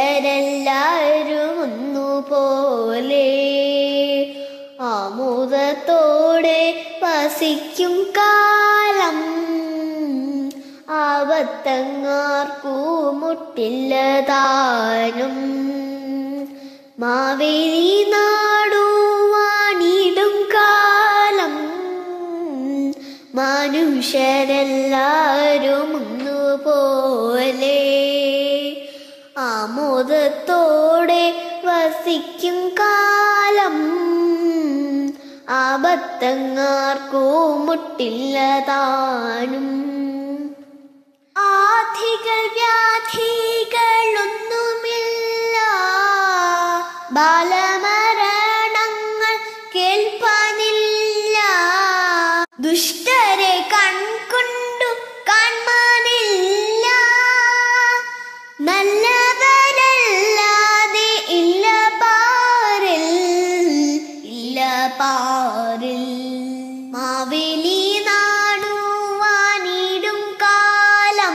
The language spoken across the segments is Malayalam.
മനുഷ്യരെല്ലാവരും ഒന്നുപോലെ ആമോദത്തോടെ വസിക്കും കാലം ആപത്തങ്ങാർക്കു മുട്ടില്ലതാനും മാവേലി നാടുവാണിടും കാലം മനുഷ്യരെല്ലാരും ഒന്നുപോലെ ആമോദത്തോടെ വസിക്കും കാലം ആപത്തങ്ങാർക്കു മുട്ടില്ലതാനും ആധികൾ വ്യാധികളൊന്നുമില്ല ബാലമരണങ്ങൾ കേൾപ്പാനില്ല ദുഷ്ടരെ കൺകൊണ്ടു കാൺമാനില്ല നല്ലവരല്ലാതെ ഇല്ല പാരിൽ ഇല്ല പാരിൽ മാവേലി നാടുവാനിടും കാലം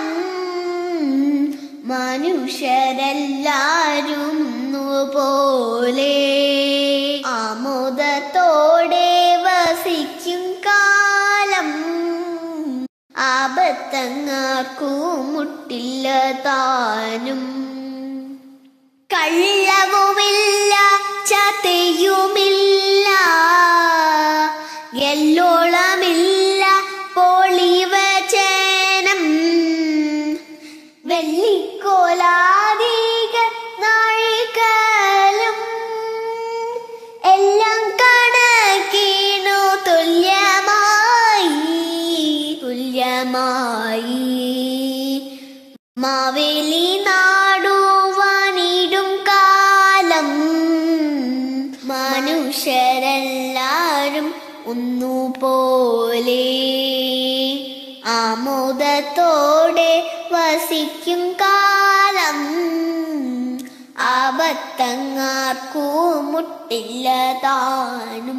മനുഷ്യരെല്ലാരും പോലെ ആമോദത്തോടെ വസിക്കും കാലം ആപത്തങ്ങാർക്കു മുട്ടില്ല താനും കള്ളവുമില്ല ചതയുമില്ല എല്ലോളമില്ല പോളിവചനം വെള്ളിക്കോലാദിക നാഴികലും എല്ലാം കണക്കിനു തുല്യമായി തുല്യമായി മാവേലി നാടുവാനിടും കാലം മനുഷ്യരെല്ലാരും ഒന്നുപോലെ ആമോദത്തോടെ വസിക്കും കാലം ആപത്തങ്ങാർക്കു മുട്ടില്ല താനും